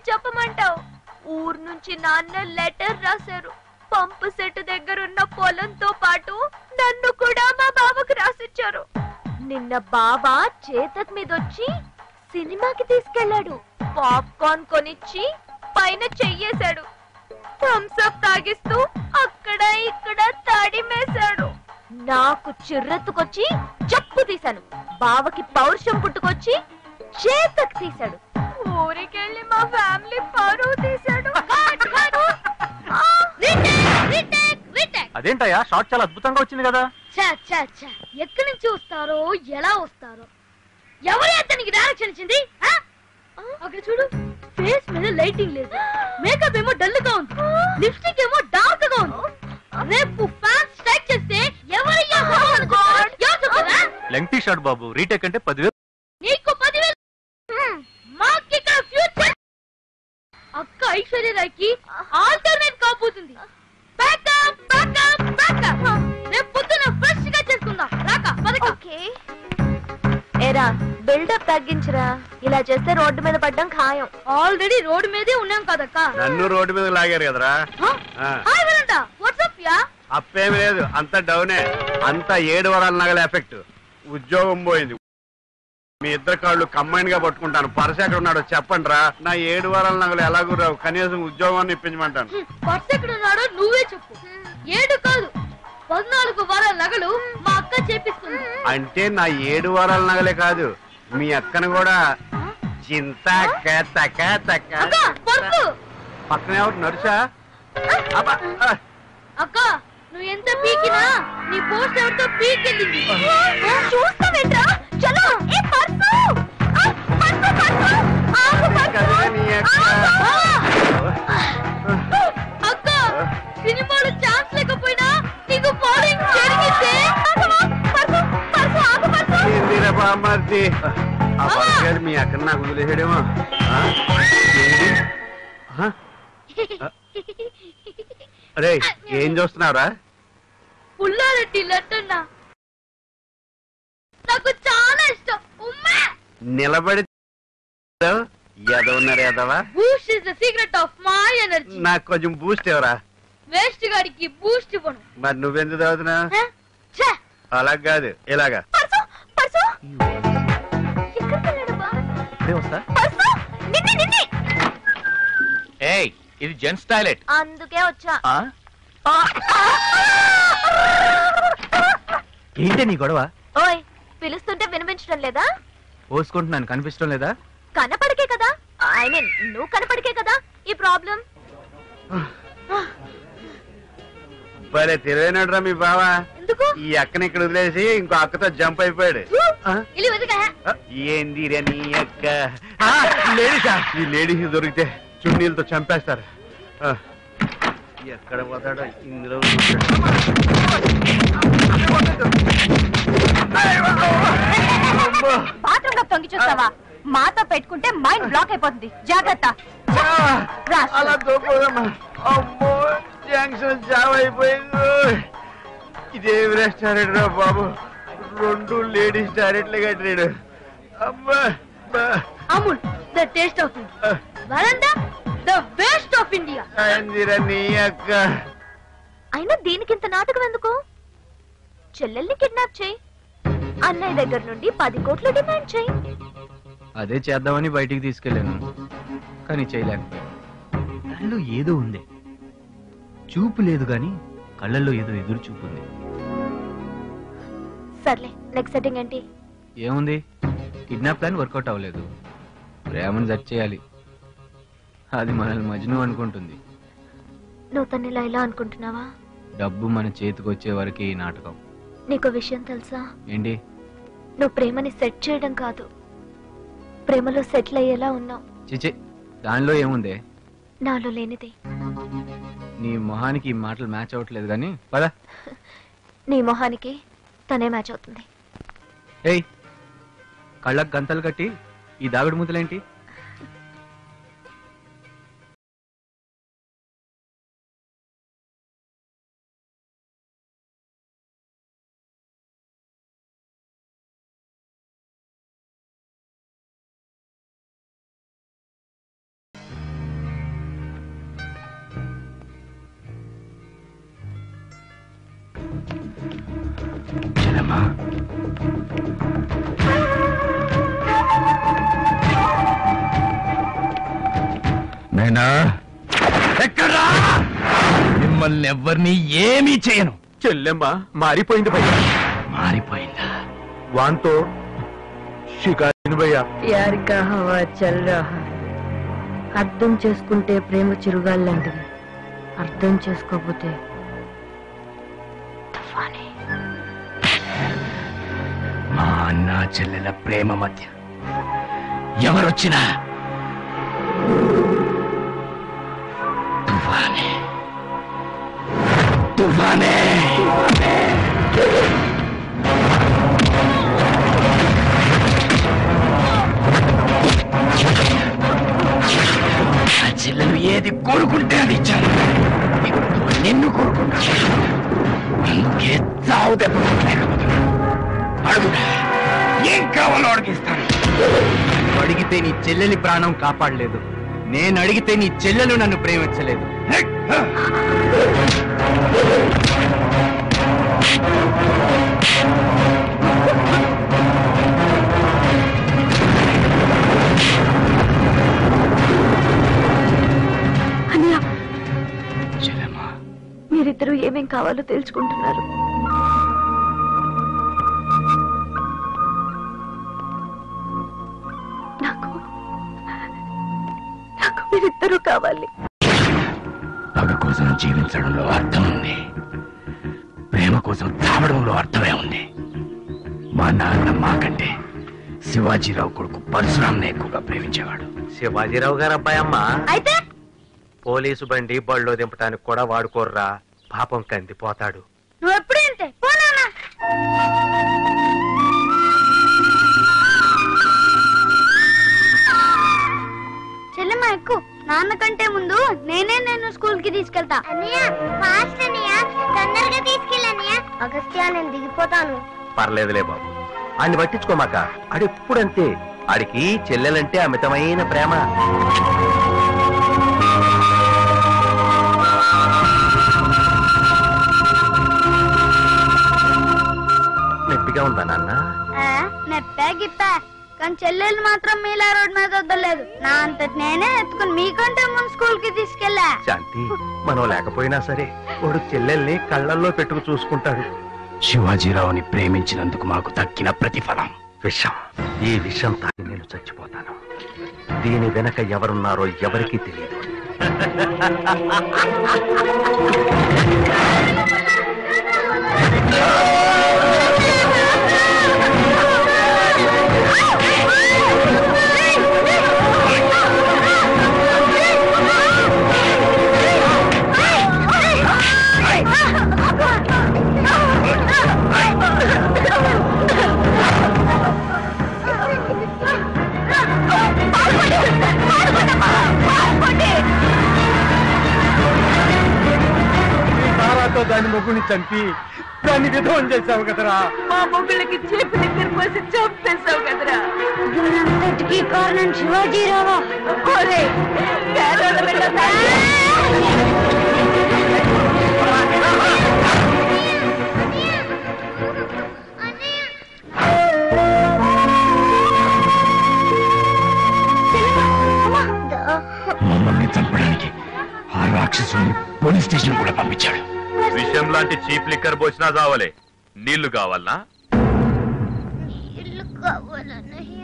చెప్పమంటావు ఊరు నుంచి నాన్న లెటర్ రాశారు పంపు సెట్ దగ్గర ఉన్న పొలంతో పాటు నన్ను కూడా మా బావకు రాసిచ్చారు నిన్న బాబా చేతక్ మీద వచ్చి సినిమాకి తీసుకెళ్ళాడు పాప్కార్న్ కొనిచ్చి పైన చెయ్యేశాడు థమ్స్ అప్ తాగిస్తూ అక్కడ ఇక్కడ తడిమేశాడు నాకు చిర్రెత్తుకొచ్చి చెప్పు తీశాను బావకి పౌరుషం పుట్టుకొచ్చి చేతకు తీశాడు ఊరికెళ్ళి మా ఫ్యామిలీ పరువు తీశాడు ఆ, అదేంటయ్యా షార్ట్ చాలా అద్భుతంగా వచ్చింది కదా ఛా, ఛా, ఛా. ఎక్కడి నుంచి వస్తారో ఎలా వస్తారో ఎవరి అతనికి డైరెక్షన్ ఇచ్చింది ఆ? అక్కడ చూడు ఫేస్ మీద లైటింగ్ లేదు మేకప్ ఏమో డల్ గా ఉంది లిప్స్టిక్ ఏమో డార్క్ గా ఉంది రేపు ఫ్యాన్స్ స్ట్రైక్ చేస్తే ఎవరు లెంగ్తీ షార్ట్ బాబు రీటేక్ అంటే పదివేలు నీకు పదివేలు మాకు ఇక్కడ ఫ్యూచర్ అక్క ఐశ్వర్యరాయ్కి ఆల్టర్నేట్ కాబోతుంది బ్యాకప్ బ్యాకప్ బ్యాకప్ రేపు పొద్దున ఫ్రెష్ గా చేసుకుందాం రాక పదక ఓకే ఏరా బిల్డప్ తగ్గించరా ఇలా చేస్తే రోడ్డు మీద పడ్డం ఖాయం ఆల్రెడీ రోడ్ మీదే ఉన్నాం కదక్క నన్ను రోడ్డు మీద లాగారు కదరా ఆ. హాయ్ వరండా వాట్సాప్ యా అప్పేమి లేదు అంత డౌనే అంత ఏడు వరాల నగల ఎఫెక్ట్ ఉద్యోగం పోయింది మీ ఇద్దరు కాళ్ళు కంబైన్ గా పట్టుకుంటాను పరస ఎక్కడ ఉన్నాడో చెప్పండి రా నా ఏడు వారాల నగలు ఎలాగూ రావు కనీసం ఉద్యోగాన్ని ఇప్పించమంటాను పర్స్ ఎక్కడ ఉన్నాడో నువ్వే చెప్పు ఏడు కాదు పద్నాలుగు వారాల నగలు మా అక్క చేపిస్తుంది అంటే నా ఏడు వారాల నగలే కాదు మీ అక్కను కూడా చింత తక తక అక్క పర్సు పక్కన ఎవరు నడుచా అబ్బా, ఆ. అక్క నువ్వు ఎంత పీకినా నీ పోస్ట్ ఎవరితో పీకెళ్ళింది చూస్తావేంట్రా చలో ఏ పర్సు ఆ, పర్సు పర్సు ఆగు పర్సు కదిలే నీ అక్క. అక్క సినిమాలో ఛాన్స్ లేకపోయినా నీకు ఫాలోయింగ్ జరిగితే పర్సు పర్సు ఆగు పర్సు ఏందిరా బామ్మర్ది ఆ పరసగాడు మీ అక్కని నాకు వదిలేసాడేమో ఆ? ఏంటి? ఆ? అరే ఏం చూస్తున్నావురా పుల్లారెడ్డి లట్టన్నా నాకు చాలా ఇష్టం ఉమ్మా నిలబడి ఎదవన్నారు ఎదవా Boost is the secret of my energy నాకు కొంచెం బూస్ట్ ఎవరా వేస్ట్ గాడికి బూస్ట్ ఇవ్వను మరి నువ్వెందుకు చదువుతున్నా హ? ఛే! అలా కాదు ఇలాగా పర్సు పర్సు ఎక్కడికి వెళ్ళాడు బా ఇప్పుడే వస్తా పర్సు నిన్నే నిన్నే ఏయ్ ఇది జెంట్స్ టాయిలెట్ అందుకే వచ్చా ఏంటి నీ గొడవ ఓయ్ పిలుస్తుంటే వినిపించడం లేదా పోసుకుంటున్నాను కనిపించడం లేదా కనపడికే కదా ఐ మీన్ నువ్వు కనపడికే కదా ఈ ప్రాబ్లం భలే తెలివైనడురా మీ బావా ఎందుకు ఈ అక్కని ఇక్కడ వదిలేసి ఇంకో అక్కతో జంప్ అయిపోయాడు ఆ? ఇల్లు వెతుక ఆ, ఏందిరా నీ అక్క ఆ, లేడీసా ఈ లేడీస్ దొరికితే చున్నీలతో చంపేస్తారు ఆ, ఎక్కడ పోతాడో ఇందులో అమ్మో. బాత్రూమ్ లో తొంగి చూస్తావా మాతో పెట్టుకుంటే మైండ్ బ్లాక్ అయిపోతుంది జాగ్రత్త రా. అలా తోపోదమ్మా అమ్మో జంక్షన్ జామ్ అయిపోయింది ఇదేమి రెస్టారెంట్ రా బాబు రెండు లేడీస్ టాయిలెట్లు కట్టినాడు అమ్మా అమ్మా. Amul the taste of India ఆ, వరండా ద వేస్ట్ ఆఫ్ ఇండియా అయిందిరా నీ అక్క అయినా దీనికి ఇంత నాటకం ఎందుకు చెల్లెల్ని కిడ్నాప్ చేయి అన్నయ్య దగ్గర నుండి పది కోట్లు డిమాండ్ చేయి అదే చేద్దామని బయటికి తీసుకెళ్ళాను కానీ చేయలేకపోయాను కళ్ళు ఏదో ఉంది చూపు లేదు గాని కళ్ళల్లో ఏదో ఎదురు చూపు ఉంది సర్లే నెక్స్ట్ సెట్టింగ్ ఏంటి ఏముంది కిడ్నాప్ ప్లాన్ వర్కౌట్ అవ్వలేదు ప్రేమను జడ్జ్ చేయాలి అది మనల్ని మజ్ను అనుకుంటుంది నువ్వు తను ఇలా ఇలా అనుకుంటున్నావా డబ్బు మన చేతికి వచ్చే వరకే ఈ నాటకం నీకు విషయం తెలుసా ఏంటి నువ్వు ప్రేమని సెట్ చేయడం కాదు ప్రేమలో సెటిల్ అయ్యేలా ఉన్నావు చిచే దానిలో ఏముందే నాలో లేనిది నీ మొహానికి ఈ మాటలు మ్యాచ్ అవ్వట్లేదు కానీ పద నీ మొహానికి తనే మ్యాచ్ అవుతుంది ఏయ్ కళ్ళకు గంతలు కట్టి ఈ దాగుడు ముద్దలేంటి చెల్లెమ్మా నేనా ఎక్కడా మిమ్మల్ని ఎవ్వరిని ఏమీ చేయను చెల్లెమ్మ మారిపోయింది భయ్యా మారిపోయిందా వాంతో షికారిని భయ్యా ప్యార్ కా హవా చల్ రహా హై. అర్థం చేసుకుంటే ప్రేమ చిరుగాళ్ళంటిది అర్థం చేసుకోకపోతే తుఫానే మా అన్న చెల్లెల ప్రేమ మధ్య ఎవరొచ్చినా తుఫానే తుఫానే ఆ చెల్లెలు ఏది కోరుకుంటే అది ఇచ్చాను ఇప్పుడు నిన్ను కోరుకుంటాను అందుకే చావు దెబ్బ లేకపోతున్నా అడుగురా ఏం కావాలో అడిగిస్తాను అడిగితే నీ చెల్లెలి ప్రాణం కాపాడలేదు నేను అడిగితే నీ చెల్లెలు నన్ను ప్రేమించలేదు అన్నయ్య చెల్లెమ్మా మీరిద్దరూ ఏమేం కావాలో తెలుసుకుంటున్నారు నాకు నాకు మీరిద్దరూ కావాలి పగ కోసం జీవించడంలో అర్థం ఉంది ప్రేమ కోసం చావడంలో అర్థమే ఉంది మా నాన్న మాకంటే శివాజీరావు కొడుకు పరశురామ్ని ఎక్కువగా ప్రేమించేవాడు శివాజీరావు గారు అబ్బాయి అమ్మ అయితే పోలీసు బండి బళ్ళో దింపడానికి కూడా వాడుకోర్రా పాపం కందిపోతాడు నువ్వు ఎప్పుడు ఇంతే పోనా చెల్లెమ్మ ఎక్కువ నాన్నకంటే ముందు నేనే నేను స్కూల్ కి తీసుకెళ్తా అన్నయ్య ఫాస్ట్ అన్నయ్య తొందరగా తీసుకెళ్ళన్నయ్య అగస్త్య నేను దిగిపోతాను పర్లేదులే బాబు ఆడిని పట్టించుకోమాక ఆడెప్పుడంతే ఆడికి చెల్లెలంటే అమితమైన ప్రేమ నొప్పిగా ఉందా నాన్న నెప్పా గిప్పా కానీ చెల్లెలు మాత్రం మీలా రోడ్ మీద వద్దలేదు నా అంతటి నేనే ఎత్తుకుని మీకంటే ముందు స్కూల్ కి తీసుకెళ్ళా శాంతి మనం లేకపోయినా సరే వాడు చెల్లెల్ని కళ్ళల్లో పెట్టుకు చూసుకుంటాడు శివాజీరావుని ప్రేమించినందుకు మాకు దక్కిన ప్రతిఫలం విషం ఈ విషం తాగి నేను చచ్చిపోతాను దీని వెనక ఎవరున్నారో ఎవరికీ తెలియదు తారాతో దాని మొగ్గుని చంపి దాన్ని విధవం చేశావు కదరా మా మొగుళ్ళకి చేప దగ్గర పోసి చంపేశావు కదరా అంతటికి కారణం శివాజీరావా ఒరే పేదోళ్ళ బిడ్డ తండ్రి. మమ్మల్ని చంపడానికి ఆ రాక్షసుని పోలీస్ స్టేషన్ కూడా పంపించాడు విషయం లాంటి చీప్ లిక్కర్ పోసినా చావలే నీళ్లు కావాలనా ఇల్లు కావాలన్నయ్య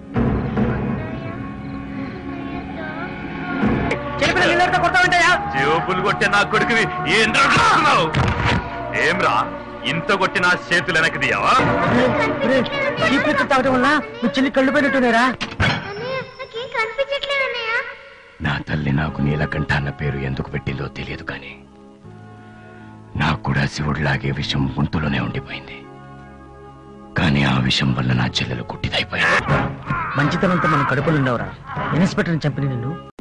జేబులు కొట్టే నా కొడుకువి ఏం రాస్తున్నావు ఏమ్రా ఇంత కొట్టిన చేతులు వెనక్కి తీయవా తాగడం వల్ల మీ చెల్లి కళ్ళు పోయినట్టున్నారా అన్నయ్య నాకేం కనిపించట్లేదు అన్నయ్య నా తల్లి నాకు నీలకంఠ అన్న పేరు ఎందుకు పెట్టిందో తెలియదు కానీ నాకు కూడా శివుడిలాగే విషం గొంతులోనే ఉండిపోయింది కానీ ఆ విషం వల్ల నా చెల్లెలు కుట్టిదైపోయింది మంచితనంతో మన కడుపులు ఉండవురా ఇన్స్పెక్టర్ని చంపిన నిన్ను